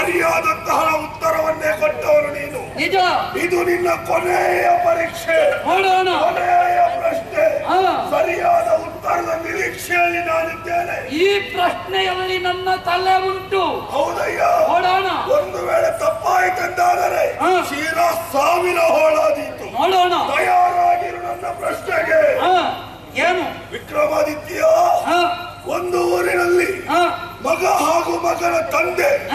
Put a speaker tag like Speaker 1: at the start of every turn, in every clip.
Speaker 1: ಸರಿಯಾದಂತಹ ಉತ್ತರವನ್ನೇ ಕೊಟ್ಟವನು ನೀನು
Speaker 2: ನಿಜ
Speaker 1: ಇದು ನಿನ್ನ ಕೊನೆಯ ಪರೀಕ್ಷೆ
Speaker 2: ನೋಡೋಣ
Speaker 1: ಕೊನೆಯ ಪ್ರಶ್ನೆ
Speaker 2: ಹಾ.
Speaker 1: ಸರಿಯಾದ ಉತ್ತರದ ನಿರೀಕ್ಷೆಯಲ್ಲಿ ನಾನಿದ್ದೇನೆ
Speaker 2: ಈ ಪ್ರಶ್ನೆಯಲ್ಲಿ ನನ್ನ ತಲೆ ಉಂಟು
Speaker 1: ಹೌದಯ್ಯ
Speaker 2: ನೋಡೋಣ
Speaker 1: ಒಂದು ವೇಳೆ ತಪ್ಪಾಯಿತೆಂದಾದರೆ
Speaker 2: ಹಾ.
Speaker 1: ಕ್ಷೀರ ಸಾವಿರ ಹೋಳಾದೀತು
Speaker 2: ನೋಡೋಣ
Speaker 1: ತಯಾರಾಗಿರು ನನ್ನ ಪ್ರಶ್ನೆಗೆ
Speaker 2: ಹ, ಏನು
Speaker 1: ವಿಕ್ರಮಾದಿತ್ಯ
Speaker 2: ಹ,
Speaker 1: ಒಂದು ಊರಿನಲ್ಲಿ
Speaker 2: ಹ,
Speaker 1: ಮಗ ಹಾಗೂ ಮಗನ ತಂದೆ
Speaker 2: ಹ,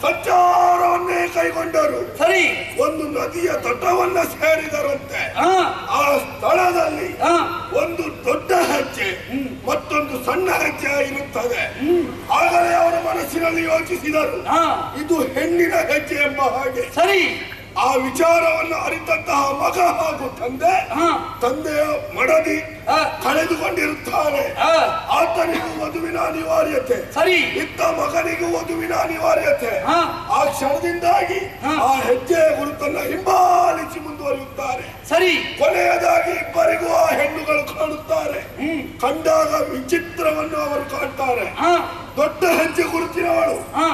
Speaker 1: ಸಂಚಾರವನ್ನೇ ಕೈಗೊಂಡರು
Speaker 2: ಸರಿ
Speaker 1: ಒಂದು ನದಿಯ ತಟವನ್ನ ಸೇರಿದರಂತೆ
Speaker 2: ಹ,
Speaker 1: ಆ ಸ್ಥಳದಲ್ಲಿ
Speaker 2: ಹ,
Speaker 1: ಒಂದು ದೊಡ್ಡ ಹೆಜ್ಜೆ ಮತ್ತೊಂದು ಸಣ್ಣ ಹೆಜ್ಜೆ ಇರುತ್ತದೆ ಆಗಲೇ ಅವರ ಮನಸ್ಸಿನಲ್ಲಿ ಯೋಚಿಸಿದರು
Speaker 2: ಹ,
Speaker 1: ಇದು ಹೆಣ್ಣಿನ ಹೆಜ್ಜೆ ಎಂಬ ಹಾಗೆ
Speaker 2: ಸರಿ
Speaker 1: ಆ ವಿಚಾರವನ್ನು ಅರಿತಂತಹ ಮಗ ಹಾಗೂ ತಂದೆ
Speaker 2: ಹ,
Speaker 1: ತಂದೆಯ ಮಡದಿ
Speaker 2: ಹ,
Speaker 1: ಕಳೆದುಕೊಂಡಿರುತ್ತಾನೆ
Speaker 2: ಹ,
Speaker 1: ಆತನಿಗೂ ವಧುವಿನ ಅನಿವಾರ್ಯತೆ
Speaker 2: ಸರಿ
Speaker 1: ಇತ್ತ ಮಗನಿಗೂ ವಧುವಿನ ಅನಿವಾರ್ಯತೆ
Speaker 2: ಹ,
Speaker 1: ಆ ಕ್ಷಣದಿಂದಾಗಿ
Speaker 2: ಹ.
Speaker 1: ಆ ಹೆಜ್ಜೆಯ ಗುರುತನ್ನ ಹಿಂಬಾಲಿಸಿ ಮುಂದುವರಿಯುತ್ತಾರೆ
Speaker 2: ಸರಿ
Speaker 1: ಕೊನೆಯದಾಗಿ ಇಬ್ಬರಿಗೂ ಆ ಹೆಣ್ಣುಗಳು ಕಾಣುತ್ತಾರೆ
Speaker 2: ಹ್ಮ್
Speaker 1: ಕಂಡಾಗ ವಿಚಿತ್ರವನ್ನು ಅವರು ಕಾಣ್ತಾರೆ
Speaker 2: ಹ,
Speaker 1: ದೊಡ್ಡ ಹೆಜ್ಜೆ ಗುರುತಿನವಳು
Speaker 2: ಹ,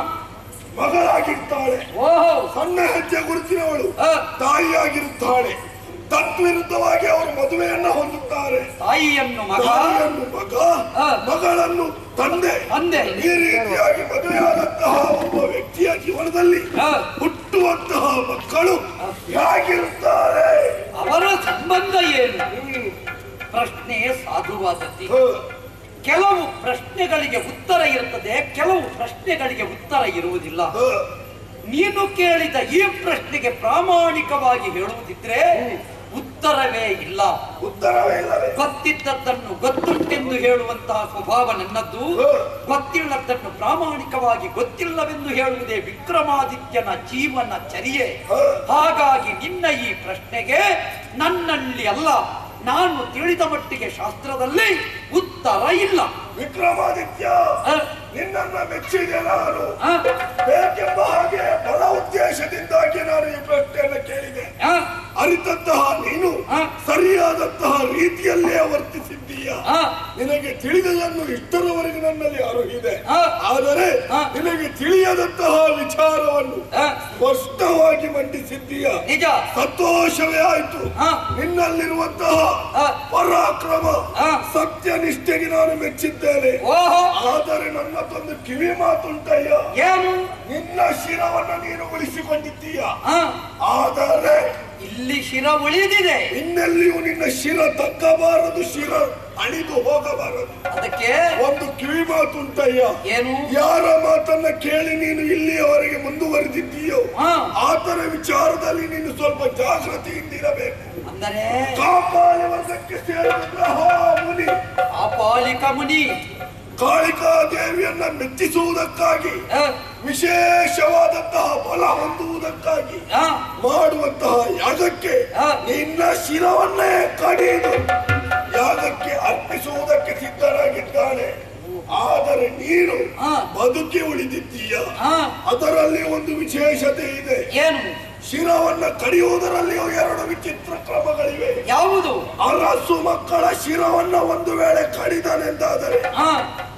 Speaker 1: ಮಗಳಾಗಿರ್ತಾಳೆ
Speaker 2: ಓಹೋ
Speaker 1: ಸಣ್ಣ ಹೆಜ್ಜೆ ಗುರುತಿನವಳು
Speaker 2: ಹ,
Speaker 1: ತಾಯಿಯಾಗಿರುತ್ತಾಳೆ ತದ್ವಿರುದ್ಧವಾಗಿ ಅವರು ಮದುವೆಯನ್ನ ಹೊಂದುತ್ತಾರೆ
Speaker 2: ತಾಯಿಯನ್ನು ಮಗ
Speaker 1: ತಾಯಿಯನ್ನು ಮಗ
Speaker 2: ಹ.
Speaker 1: ಮಗಳನ್ನು ತಂದೆ
Speaker 2: ತಂದೆ
Speaker 1: ಈ ರೀತಿಯಾಗಿ ಮದುವೆಯಾದಂತಹ ಒಬ್ಬ ವ್ಯಕ್ತಿಯ ಜೀವನದಲ್ಲಿ
Speaker 2: ಹ,
Speaker 1: ಹುಟ್ಟುವಂತಹ ಮಕ್ಕಳು ಹೇಗಿರುತ್ತಾರೆ
Speaker 2: ಅವರ ಸಂಬಂಧ ಏನು ಪ್ರಶ್ನೆ ಸಾಧುವಾದದ್ದು
Speaker 1: ಹ,
Speaker 2: ಕೆಲವು ಪ್ರಶ್ನೆಗಳಿಗೆ ಉತ್ತರ ಇರುತ್ತದೆ ಕೆಲವು ಪ್ರಶ್ನೆಗಳಿಗೆ ಉತ್ತರ ಇರುವುದಿಲ್ಲ
Speaker 1: ಹ,
Speaker 2: ನೀನು ಕೇಳಿದ ಈ ಪ್ರಶ್ನೆಗೆ ಪ್ರಾಮಾಣಿಕವಾಗಿ ಹೇಳುವುದಿದ್ರೆ ಉತ್ತರವೇ ಇಲ್ಲ
Speaker 1: ಉತ್ತರವೇ ಇಲ್ಲವೇ
Speaker 2: ಗೊತ್ತಿದ್ದದ್ದನ್ನು ಗೊತ್ತುಂಟೆಂದು ಹೇಳುವಂತಹ ಸ್ವಭಾವ ನನ್ನದ್ದು
Speaker 1: ಹ.
Speaker 2: ಗೊತ್ತಿಲ್ಲದನ್ನು ಪ್ರಾಮಾಣಿಕವಾಗಿ ಗೊತ್ತಿಲ್ಲವೆಂದು ಹೇಳುವುದೇ ವಿಕ್ರಮಾದಿತ್ಯನ ಜೀವನ ಚರ್ಯೆ
Speaker 1: ಹ.
Speaker 2: ಹಾಗಾಗಿ ನಿನ್ನ ಈ ಪ್ರಶ್ನೆಗೆ ನನ್ನಲ್ಲಿ ಅಲ್ಲ ನಾನು ತಿಳಿದ ಮಟ್ಟಿಗೆ ಶಾಸ್ತ್ರದಲ್ಲಿ ಉತ್ತರ ಇಲ್ಲ
Speaker 1: ವಿಕ್ರಮಾದಿತ್ಯ
Speaker 2: ಹ?
Speaker 1: ನಿನ್ನನ್ನ ಮೆಚ್ಚಿದೆ ನಾನು
Speaker 2: ಹ?
Speaker 1: ಬೇಕೆಂಬ ಹಾಗೆ ಬಲ ಉದ್ದೇಶದಿಂದಾಗಿ ನಾನು ಈ ಪ್ರಶ್ನೆಯನ್ನು ಕೇಳಿದೆ
Speaker 2: ಹ?
Speaker 1: ಅರಿತಂತಹ ನೀನು
Speaker 2: ಹ?
Speaker 1: ಸರಿಯಾದಂತಹ ರೀತಿಯಲ್ಲೇ ವರ್ತಿಸಿದ್ದೀಯ
Speaker 2: ಹ?
Speaker 1: ನಿನಗೆ ತಿಳಿದದನ್ನು ಇಷ್ಟರವರೆಗೆ ನನ್ನಲ್ಲಿ ಅರುಹಿದೆ
Speaker 2: ಹ?
Speaker 1: ಆದರೆ
Speaker 2: ಹ?
Speaker 1: ನಿನಗೆ ತಿಳಿಯದಂತಹ ವಿಚಾರವನ್ನು
Speaker 2: ಹ?
Speaker 1: ಸ್ಪಷ್ಟವಾಗಿ ಮಂಡಿಸಿದ್ದೀಯ
Speaker 2: ನಿಜ
Speaker 1: ಸಂತೋಷವೇ ಆಯ್ತು
Speaker 2: ಹ?
Speaker 1: ನಿನ್ನಲ್ಲಿರುವಂತಹ
Speaker 2: ಹ?
Speaker 1: ಪರಾಕ್ರಮ
Speaker 2: ಹ?
Speaker 1: ಸತ್ಯನಿಷ್ಠೆಗೆ ನಾನು ಮೆಚ್ಚಿದ್ದೇನೆ
Speaker 2: ಓಹೋ
Speaker 1: ಆದರೆ ನನ್ನದೊಂದು ಕಿವಿ ಮಾತುಂಟಯ್ಯ
Speaker 2: ಏನು
Speaker 1: ನಿನ್ನ ಶಿರವನ್ನ ನೀನು ಉಳಿಸಿಕೊಂಡಿದ್ದೀಯ
Speaker 2: ಹ?
Speaker 1: ಆದರೆ
Speaker 2: ಇಲ್ಲಿ ಶಿರ ಉಳಿದಿದೆ
Speaker 1: ಇನ್ನೆಲ್ಲಿಯೂ ನಿನ್ನ ಶಿರ ತಕ್ಕಬಾರದು ಶಿರ ಅಳಿದು ಹೋಗಬಾರದು
Speaker 2: ಅದಕ್ಕೆ
Speaker 1: ಒಂದು ಕಿವಿ ಮಾತುಂಟಯ್ಯ
Speaker 2: ಏನು
Speaker 1: ಯಾರ ಮಾತನ್ನ ಕೇಳಿ ನೀನು ಇಲ್ಲಿಯವರೆಗೆ ಮುಂದುವರೆದಿದ್ದೀಯೋ
Speaker 2: ಹ?
Speaker 1: ಆತನ ವಿಚಾರದಲ್ಲಿ ನೀನು ಸ್ವಲ್ಪ ಜಾಗೃತಿಯಿಂದಿರಬೇಕು
Speaker 2: ಅಂದರೆ
Speaker 1: ಕಾಪಾಯ ವರ್ಗಕ್ಕೆ ಸೇರಿದಂತಹ ಮುನಿ
Speaker 2: ಅಪಾಲಿಕ ಮುನಿ
Speaker 1: ಕಾಳಿಕಾ ದೇವಿಯನ್ನ ಮೆಚ್ಚಿಸುವುದಕ್ಕಾಗಿ
Speaker 2: ಹ?
Speaker 1: ವಿಶೇಷವಾದಂತಹ ಬಲ ಹೊಂದುವುದಕ್ಕಾಗಿ
Speaker 2: ಹ?
Speaker 1: ಮಾಡುವಂತಹ ಯಾಗಕ್ಕೆ
Speaker 2: ಹ?
Speaker 1: ನಿನ್ನ ಶಿರವನ್ನೇ ಕಡಿದು ಯಾಗಕ್ಕೆ ಅರ್ಪಿಸುವುದಕ್ಕೆ ಸಿದ್ಧರಾಗಿದ್ದಾನೆ ಆದರೆ ನೀನು
Speaker 2: ಹ?
Speaker 1: ಬದುಕಿ ಉಳಿದಿದ್ದೀಯ
Speaker 2: ಹ?
Speaker 1: ಅದರಲ್ಲಿ ಒಂದು ವಿಶೇಷತೆ ಇದೆ
Speaker 2: ಏನು
Speaker 1: ಶಿರವನ್ನ ಕಡಿಯುವುದರಲ್ಲಿಯೂ ಎರಡು ವಿಚಿತ್ರ ಕ್ರಮಗಳಿವೆ
Speaker 2: ಯಾವುದು
Speaker 1: ಅರಸು ಮಕ್ಕಳ ಶಿರವನ್ನ ಒಂದು ವೇಳೆ ಕಡಿದನೆಂದಾದರೆ
Speaker 2: ಹ?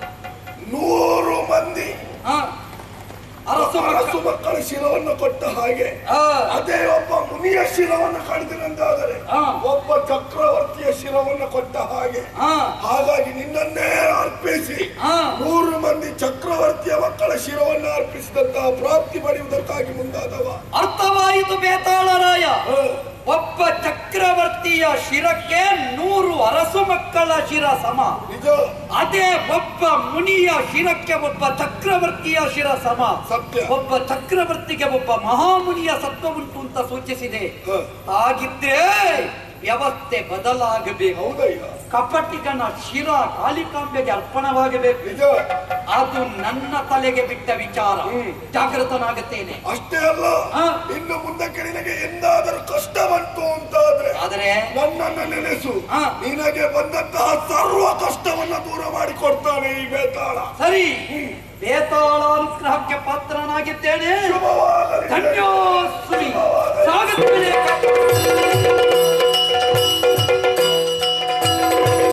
Speaker 1: ನೂರು ಮಂದಿ
Speaker 2: ಹ? ಅರಸು ಮಕ್ಕ-
Speaker 1: ಅರಸು ಮಕ್ಕಳ ಶಿರವನ್ನು ಕೊಟ್ಟ ಹಾಗೆ
Speaker 2: ಹ?
Speaker 1: ಅದೇ ಒಬ್ಬ ಮುನಿಯ ಶಿರವನ್ನು ಕಡಿದನೆಂದಾದರೆ
Speaker 2: ಹ?
Speaker 1: ಒಬ್ಬ ಚಕ್ರವರ್ತಿಯ ಶಿರವನ್ನು ಕೊಟ್ಟ ಹಾಗೆ
Speaker 2: ಹ?
Speaker 1: ಹಾಗಾಗಿ ನಿನ್ನನ್ನೇ ಅರ್ಪಿಸಿ
Speaker 2: ಹ?
Speaker 1: ನೂರು ಮಂದಿ ಚಕ್ರವರ್ತಿಯ ಮಕ್ಕಳ ಶಿರವನ್ನು ಅರ್ಪಿಸಿದಂತಹ ಪ್ರಾಪ್ತಿ ಪಡೆಯುವುದಕ್ಕಾಗಿ ಮುಂದಾದವ
Speaker 2: ಅರ್ಥವಾಯಿತು ಬೇತಾಳರಾಯ
Speaker 1: ಹ,
Speaker 2: ಒಬ್ಬ ಚಕ್ರವರ್ತಿಯ ಶಿರಕ್ಕೆ ನೂರು ಅರಸು ಮಕ್ಕಳ ಶಿರ ಸಮ
Speaker 1: ನಿಜ
Speaker 2: ಅದೇ ಒಬ್ಬ ಮುನಿಯ ಶಿರಕ್ಕೆ ಒಬ್ಬ ಚಕ್ರವರ್ತಿಯ ಶಿರ ಸಮ
Speaker 1: ಸತ್ಯ
Speaker 2: ಒಬ್ಬ ಚಕ್ರವರ್ತಿಗೆ ಒಬ್ಬ ಮಹಾಮುನಿಯ ಸತ್ವ ಉಂಟು ಅಂತ ಸೂಚಿಸಿದೆ
Speaker 1: ಹ,
Speaker 2: ಹಾಗಿದ್ರೆ ವ್ಯವಸ್ಥೆ ಬದಲಾಗಬೇಕು
Speaker 1: ಹೌದಯ್ಯ
Speaker 2: ಕಪಟಿಗನ ಶಿರ ಕಾಲಿಕಾಂಬೆಗೆ ಅರ್ಪಣವಾಗಬೇಕು
Speaker 1: ನಿಜ
Speaker 2: ಅದು ನನ್ನ ತಲೆಗೆ ಬಿಟ್ಟ ವಿಚಾರ
Speaker 1: ಹ್ಮ್.
Speaker 2: ಜಾಗೃತನಾಗುತ್ತೇನೆ
Speaker 1: ಅಷ್ಟೇ ಅಲ್ಲ
Speaker 2: ಹ?
Speaker 1: ಇನ್ನು ಮುಂದಕ್ಕೆ ನಿನಗೆ ಎಂದಾದರೂ ಕಷ್ಟ ಬಂತು ಅಂತಾದ್ರೆ
Speaker 2: ಆದರೆ
Speaker 1: ನನ್ನನ್ನು ನೆನೆಸು
Speaker 2: ಹ.
Speaker 1: ನಿನಗೆ ಬಂದಂತಹ ಸರ್ವ ಕಷ್ಟವನ್ನ ದೂರ ಮಾಡಿಕೊಡ್ತಾನೆ ಈ ಬೇತಾಳ
Speaker 2: ಸರಿ ಬೇತಾಳ ಅನುಗ್ರಹಕ್ಕೆ ಪಾತ್ರನಾಗಿದ್ದೇನೆ
Speaker 1: ಶುಭವಾಗಲಿ
Speaker 2: ಧನ್ಯ